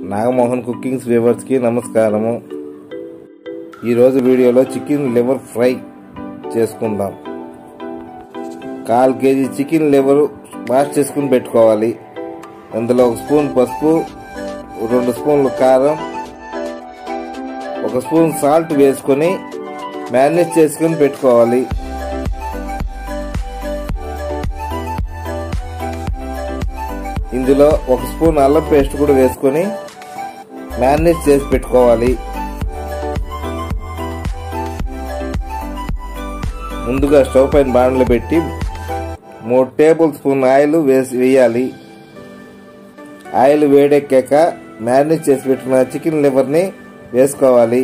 Nagamohan cookings వ్యూవర్స్కి నమస్కారము ఈరోజు వీడియోలో చికెన్ లివర్ ఫ్రై చేసుకుందాం కాల్ కేజీ చికెన్ లివర్ వాష్ చేసుకుని పెట్టుకోవాలి అందులో ఒక స్పూన్ పసుపు రెండు స్పూన్లు కారం ఒక స్పూన్ సాల్ట్ వేసుకొని మ్యారినేట్ చేసుకుని పెట్టుకోవాలి ఇందులో ఒక స్పూన్ అల్లం పేస్ట్ కూడా వేసుకొని మ్యారినేట్ చేసి పెట్టుకోవాలి ముందుగా స్టవ్ పైన బాణలు పెట్టి మూడు టేబుల్ స్పూన్ ఆయిల్ వేసి వేయాలి ఆయిల్ వేడెక్కాక మ్యారినేట్ చేసి పెట్టిన చికెన్ లివర్ని వేసుకోవాలి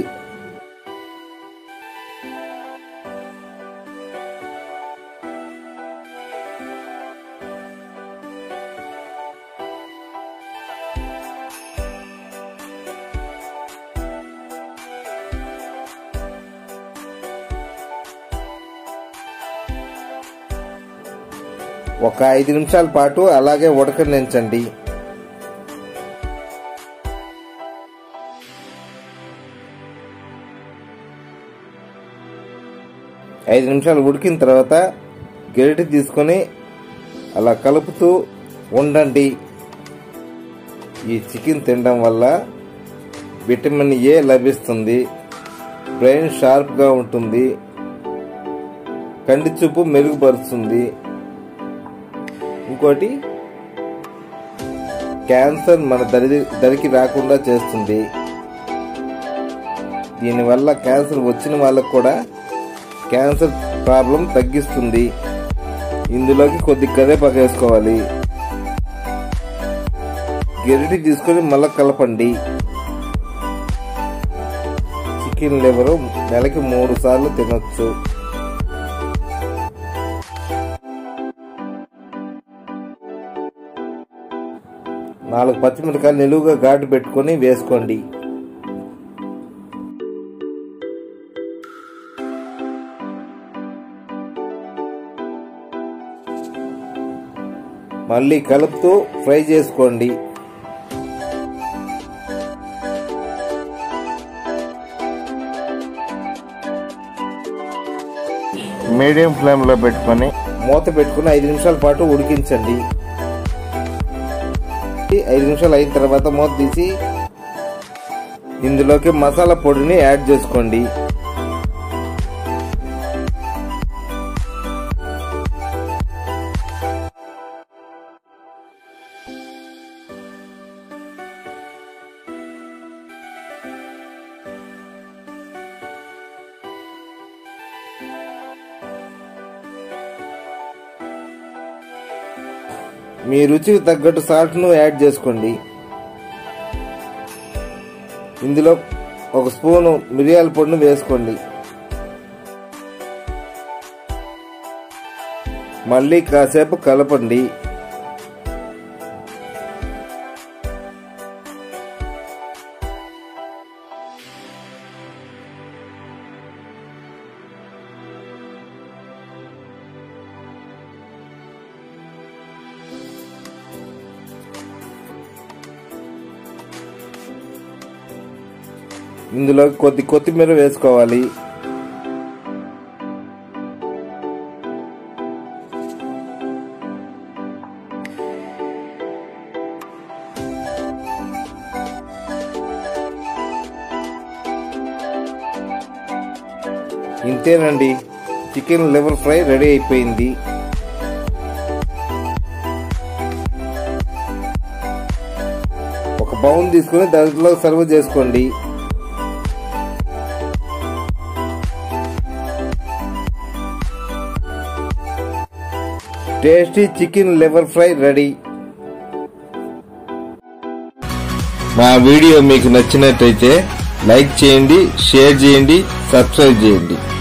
ఒక ఐదు నిమిషాల పాటు అలాగే ఉడకనించండి ఐదు నిమిషాలు ఉడికిన తర్వాత గరిటె తీసుకొని అలా కలుపుతూ ఉండండి ఈ చికెన్ తినడం వల్ల విటమిన్ ఏ లభిస్తుంది బ్రెయిన్ షార్ప్గా ఉంటుంది కంటి చూపు మెరుగుపరుస్తుంది ఇంకోటి క్యాన్సర్ మన దరి దరికి రాకుండా చేస్తుంది దీనివల్ల క్యాన్సర్ వచ్చిన వాళ్ళకు కూడా క్యాన్సర్ ప్రాబ్లం తగ్గిస్తుంది ఇందులోకి కొద్ది కరివేపాకు వేసుకోవాలి గెరిటి తీసుకొని మళ్ళీ కలపండి చికెన్ లివరు నెలకి మూడు సార్లు తినొచ్చు నాలుగు పచ్చిమిరకాయలు నిలువుగా ఘాటు పెట్టుకొని వేసుకోండి మళ్ళీ కలుపుతూ ఫ్రై చేసుకోండి మీడియం ఫ్లేమ్లో పెట్టుకొని మూత పెట్టుకుని ఐదు నిమిషాల పాటు ఉడికించండి ఐదు నిమిషాలు అయిన తర్వాత మూత తీసి ఇందులోకి మసాలా పొడిని యాడ్ చేసుకోండి మీ రుచికి తగ్గట్టు సాల్ట్ను యాడ్ చేసుకోండి ఇందులో ఒక స్పూను మిరియాల పొడిని వేసుకోండి మళ్ళీ కాసేపు కలపండి ఇందులో కొద్ది కొత్తిమీర వేసుకోవాలి ఇంతేనండి చికెన్ లివర్ ఫ్రై రెడీ అయిపోయింది ఒక బౌల్ తీసుకుని దాంట్లో సర్వ్ చేసుకోండి tasty chicken liver fry ready మా వీడియో మీకు నచ్చినట్టయితే లైక్ చేయండి షేర్ చేయండి సబ్స్క్రైబ్ చేయండి